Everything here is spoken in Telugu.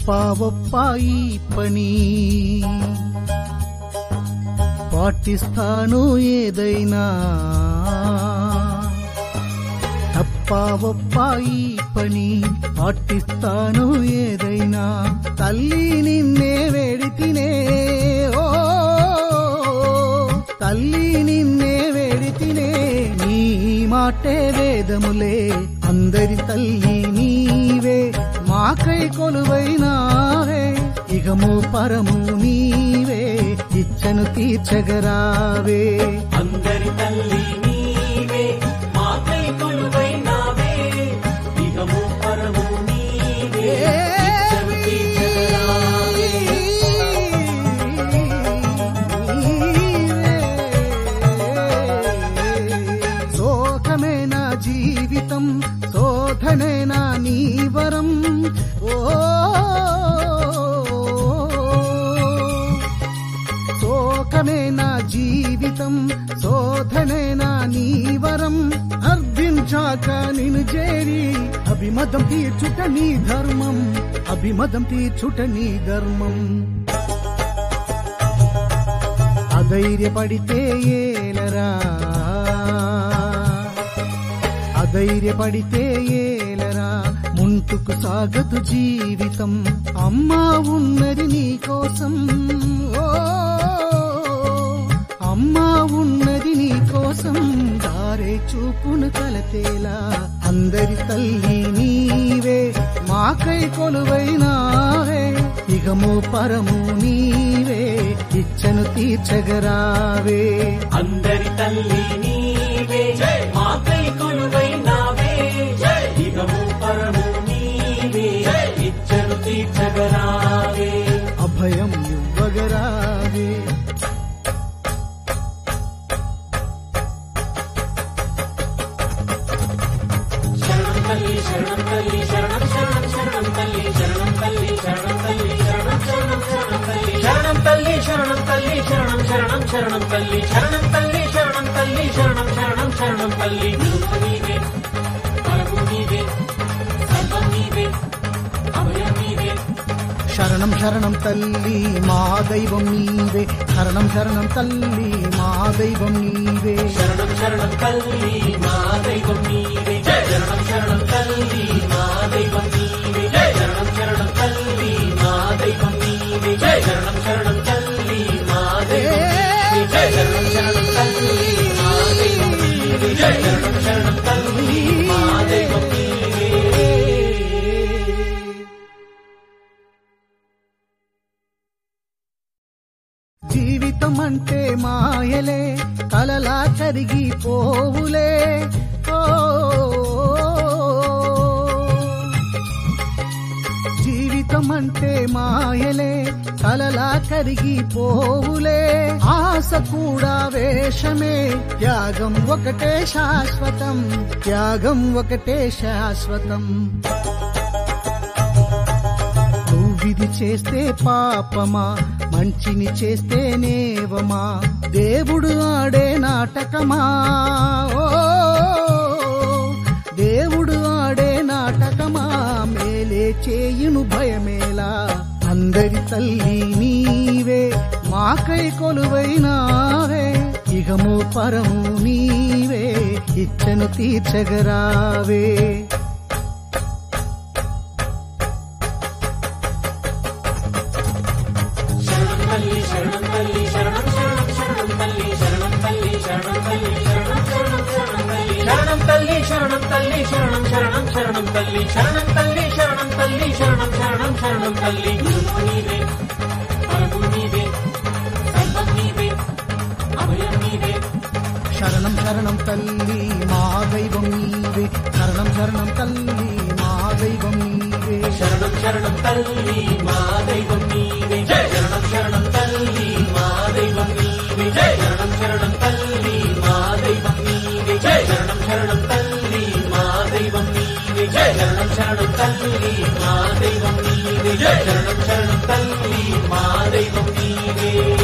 తప్ప ఈ పని పాటిస్తాను ఏదైనా తప్ప ఈ పని పాటిస్తాను ఏదైనా తల్లి నిన్నే వేడితినే ఓ తల్లి నిన్నే వేడితినే నీ మాటే వేదములే అందరి తల్లి నీవే మాకై కొలువైనావే ఇగము పరము నీవే ఇచ్చను తీర్చగరావే అందరి తల్లి నీవే మాకై కొలువైనావే ఇహము పరము నీవే ఇచ్చను తీర్చగరావే. శోకమే నా జీవితం శోధనే నా నీవరం ఓ శోకమే నా జీవితం శోధనే నా నీవరం అర్థించాక నిన్ను చేరి అభిమతం తీర్చుట నీ ధర్మం అభిమతం తీర్చుట నీ ధర్మం అధైర్యపడితే ఏలరా అధైర్యపడితే ఏలరా ముందుకు సాగదు జీవితం అమ్మా ఉన్నది నీ కోసం ఓ అమ్మా ఉన్నది నీ కోసం దారే చూపును కలతేలా అందరి తల్లి నీవే మాకై కొలువైనావే ఇగము పరము నీవే ఇచ్చను తీర్చగరావే అందరి తల్లి నీవే మాకై కొలువైనావే ఇహము పరము నీవే ఇచ్చను తీర్చగరావే అభయం ఇవ్వగరావే శరణం తల్లి శరణం తల్లి శరణం శరణం శరణం తల్లి శరణం తల్లి శరణం తల్లి శరణం శరణం శరణం తల్లి శరణం తల్లి శరణం తల్లి శరణం శరణం శరణం తల్లి శరణం తల్లి శరణం తల్లి శరణం శరణం శరణం తల్లి నువ్వు నీవే పరము నీవే సర్వం నీవే అభయం నీవే శరణం శరణం తల్లి మా దైవం నీవే శరణం శరణం తల్లి మా దైవం నీవే శరణం శరణం తల్లి మా దైవం నీవే శరణం శరణం తల్లి మా దైవం నీవే శరణం శరణం తల్లి మా దైవం నీవే శరణం శరణం తల్లి మా దైవం నీవే శరణం శరణం తల్లి మా దైవం నీవే శరణం శరణం తల్లి మా దైవం నీవే జీవితం అంటే మాయలే కలలా కరిగి పోవులే ఓ జీవితం అంటే మాయలే కలలా కరిగి పోవులే ఆశ కూడా వేషమే త్యాగం ఒకటే శాశ్వతం త్యాగం ఒకటే శాశ్వతం నువ్విది చేస్తే పాపమా మంచిని చేస్తే నేవమా దేవుడు ఆడే నాటకమా ఓ దేవుడు ఆడే నాటకమా మేలే చేయును భయమేలా అందరి తల్లి నీవే మాకై కొలువైనావే ఇగము పరము నీవే ఇచ్చను తీర్చగరావే శరణం తల్లి శరణం తల్లి శరణం శరణం శరణం తల్లి శరణం తల్లి శరణం తల్లి శరణం శరణం శరణం తల్లి శరణం తల్లి శరణం తల్లి శరణం శరణం శరణం తల్లి శరణం తల్లి శరణం తల్లి శరణం శరణం శరణం తల్లి నువ్వు నీవే పరము నీవే సర్వం నీవే అభయం నీవే శరణం శరణం తల్లి మా దైవం నీవే శరణం శరణం తల్లి మా దైవం నీవే శరణం శరణం తల్లి మా దైవం నీవే శరణం శరణం తల్లి మా దైవం నీవే శరణం శరణం తల్లి మా దైవం నీవే శరణం శరణం తల్లి మా దైవం నీవే శరణం శరణం తల్లి మా దైవం నీవే శరణం శరణం తల్లి మా దైవం నీవే